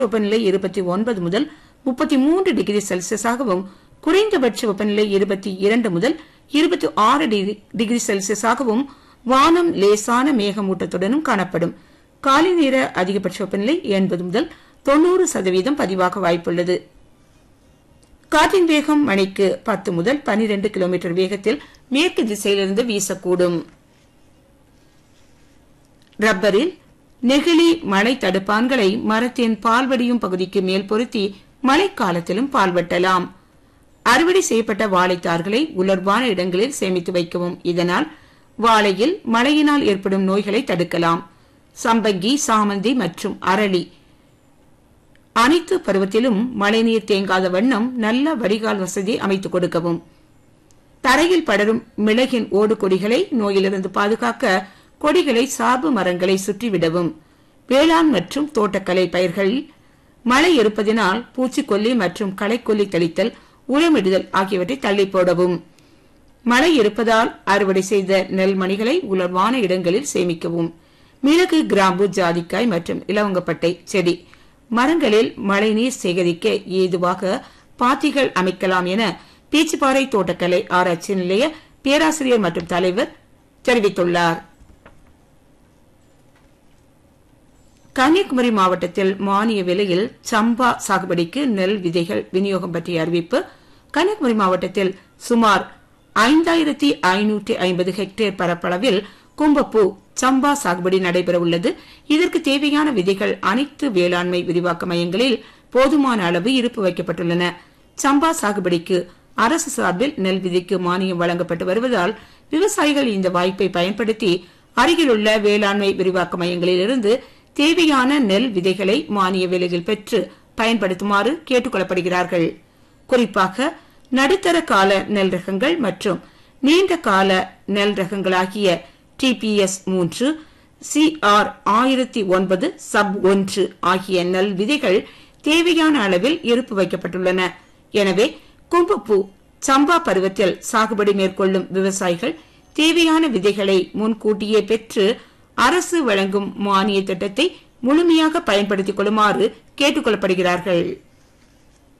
வெப்பநிலை இருபத்தி ஒன்பது முதல் முப்பத்தி மூன்று டிகிரி செல்சியஸாகவும் குறைந்தபட்ச வெப்பநிலை இருபத்தி இரண்டு முதல் இருபத்தி ஆறு டிகிரி செல்சியஸாகவும் வானம் லேசான மேகமூட்டத்துடனும் காணப்படும் காலை நேர அதிகபட்ச வெப்பநிலை எண்பது முதல் தொன்னூறு சதவீதம் பதிவாக வாய்ப்புள்ளது காற்றின் வேகம் மணிக்கு பத்து முதல் பனிரெண்டு கிலோமீட்டர் வேகத்தில் மேற்கு திசையிலிருந்து வீசக்கூடும் ரப்பரில் நெகிழி மழை தடுப்பான்களை மரத்தின் பால்வடியும் பகுதிக்கு மேல் பொருத்தி மழைக்காலத்திலும் பால்வெட்டலாம் அறுவடை செய்யப்பட்ட வாழைத்தார்களை உலர்வான இடங்களில் சேமித்து வைக்கவும் இதனால் வாழையில் மழையினால் ஏற்படும் நோய்களை தடுக்கலாம் சம்பங்கி சாமந்தி மற்றும் அரளி அனைத்து பருவத்திலும் மழைநீர் தேங்காத வண்ணம் நல்ல வடிகால் வசதி அமைத்துக் கொடுக்கவும் தரையில் படரும் மிளகின் ஓடு கொடிகளை நோயிலிருந்து பாதுகாக்க கொடிகளை சார்பு மரங்களை சுற்றிவிடவும் வேளாண் மற்றும் தோட்டக்கலை பயிர்களில் மழை இருப்பதினால் பூச்சிக்கொல்லி மற்றும் களைக்கொல்லி தெளித்தல் உரமிடுதல் ஆகியவற்றை தள்ளி போடவும் மழை இருப்பதால் அறுவடை செய்த நெல்மணிகளை உலர்வான இடங்களில் சேமிக்கவும் மிளகு கிராம்பு ஜாதிக்காய் மற்றும் இலவங்கப்பட்டை செடி மரங்களில் மழைநீர் சேகரிக்க ஏதுவாக பாத்திகள் அமைக்கலாம் என பீச்சிப்பாறை தோட்டக்கலை ஆராய்ச்சி நிலைய பேராசிரியர் மற்றும் தலைவர் தெரிவித்துள்ளார் கன்னியாகுமரி மாவட்டத்தில் மானிய விலையில் சம்பா சாகுபடிக்கு நெல் விதைகள் விநியோகம் பற்றிய அறிவிப்பு கன்னியாகுமரி மாவட்டத்தில் சுமார் ஐந்தாயிரத்தி ஐநூற்றி ஐம்பது ஹெக்டேர் பரப்பளவில் கும்பப்பூ சம்பா சாகுபடி நடைபெற உள்ளது இதற்கு தேவையான விதைகள் அனைத்து வேளாண்மை விரிவாக்க மையங்களில் போதுமான அளவு இருப்பு வைக்கப்பட்டுள்ளன சம்பா சாகுபடிக்கு அரசு சார்பில் நெல் விதைக்கு மானியம் வழங்கப்பட்டு வருவதால் விவசாயிகள் இந்த வாய்ப்பை பயன்படுத்தி அருகிலுள்ள வேளாண்மை விரிவாக்க மையங்களிலிருந்து தேவையான நெல் விதைகளை மானிய விலையில் பெற்று பயன்படுத்துமாறு கேட்டுக் கொள்ளப்படுகிறார்கள் குறிப்பாக நடுத்தர கால நெல் ரகங்கள் மற்றும் நீண்ட கால நெல் ரகங்களாகிய டிபிஎஸ் மூன்று சிஆர் ஆயிரத்தி ஒன்பது சப் ஒன்று ஆகிய நெல் விதைகள் தேவையான அளவில் இருப்பு வைக்கப்பட்டுள்ளன எனவே கும்பப்பூ சம்பா பருவத்தில் சாகுபடி மேற்கொள்ளும் விவசாயிகள் தேவையான விதைகளை முன்கூட்டியே பெற்று அரசு வழங்கும் மானிய திட்டத்தை முழுமையாக பயன்படுத்திக் கொள்ளுமாறு கேட்டுக் கொள்ளப்படுகிறார்கள்